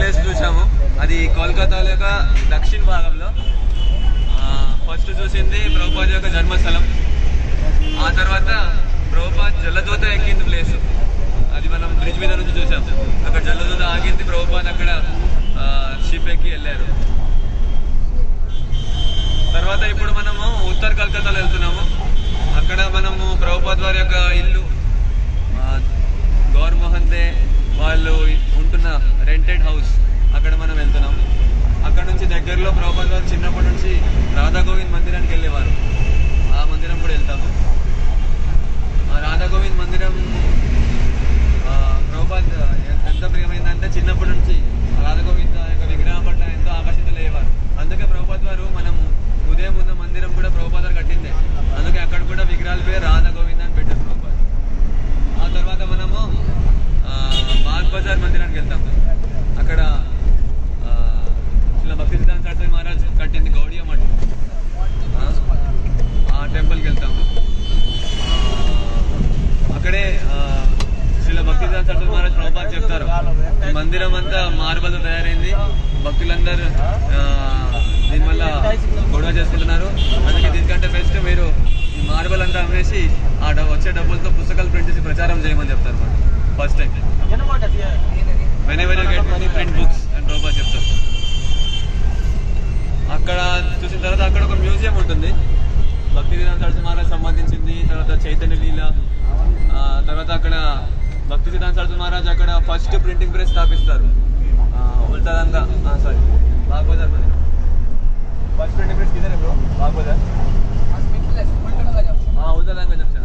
place చూసాము అది కోల్కతాలో యొక్క దక్షిణ భాగంలో ఫస్ట్ చూసింది ప్రభుపాద్ యొక్క జన్మస్థలం ఆ తర్వాత ప్రభుపాద్ జలదూత ఎక్కింది ప్లేస్ అది మనం బ్రిడ్జ్ మీద నుంచి చూసాం అక్కడ జలదూత ఆగింది ప్రభుపాద్ అక్కడ షిప్ ఎక్కి వెళ్ళారు తర్వాత ఇప్పుడు మనము ఉత్తర కలకత్తాలో వెళ్తున్నాము అక్కడ మనము ప్రభుపాద్ వారి యొక్క ఇల్లు ఆ, గౌర్ మోహన్ దే వాళ్ళు ఉంటున్న రెంటెడ్ హౌస్ అక్కడ మనం వెళ్తున్నాం అక్కడ నుంచి దగ్గరలో ప్రభుపాద్ వారు చిన్నప్పటి నుంచి రాధా గోవింద్ మందిరానికి వెళ్ళేవారు ఆ మందిరం కూడా వెళ్తాము ఆ రాధా గోవింద్ మందిరం ఆ, ప్రభుపాద్ ఎంత ప్రియమైందంటే చిన్నప్పటి నుంచి రాధా గోవింద్ యొక్క విగ్రహం పట్ల ఎంతో ఆకర్షితులయ్యేవారు అందుకే ప్రభుపాద్ వారు మనం ఉదయం ఉన్న మందిరం కూడా ప్రభుపాద్ వారు కట్టిందే అందుకే అక్కడ కూడా విగ్రహాల పేరు రాధా గోవింద్ అని పెట్టారు ప్రభుపాద్ ఆ తర్వాత మనము ఆ, బాగ్ బజార్ మందిరానికి వెళ్తాం అక్కడ ఆ, శిలా భక్తి సిద్ధాంత సరస్వతి మహారాజ్ కట్టింది గౌడియ మఠం ఆ, ఆ టెంపుల్కి వెళ్తాము ఆ, అక్కడే ఆ, శిలా భక్తి సిద్ధాంత సరస్వతి మహారాజ్ ప్రభుపాద్ చెప్తారు ఈ మందిరం అంతా మార్బల్ తయారైంది భక్తులందరూ ఆ, దీనివల్ల గొడవ చేసుకుంటున్నారు అందుకే దీనికంటే బెస్ట్ మీరు ఈ మార్బల్ అంతా అమ్మేసి ఆ డ- వచ్చే డబ్బులతో పుస్తకాలు ప్రింట్ చేసి ప్రచారం చేయమని చెప్తారు మనం first time when ever you get money print books అని ప్రభుపాద్ చెప్తారు అక్కడ చూసిన తర్వాత అక్కడ ఒక మ్యూజియం ఉంటుంది భక్తి సిద్ధాంత సరస్వతి మహారాజ్ సంబంధించింది తర్వాత చైతన్య లీల ఆ, తర్వాత అక్కడ భక్తి సిద్ధాంత సరస్వతి మహారాజ్ అక్కడ ఫస్ట్ ప్రింటింగ్ ప్రెస్ స్థాపిస్తారు ఉల్టాదంగా సారీ బాగ్బజార్ మందిరం ఫస్ట్ ప్రింటింగ్ ప్రెస్ కిదర్ బ్రో బాగ్బజార్ ఉల్టాదంగా చెప్తారు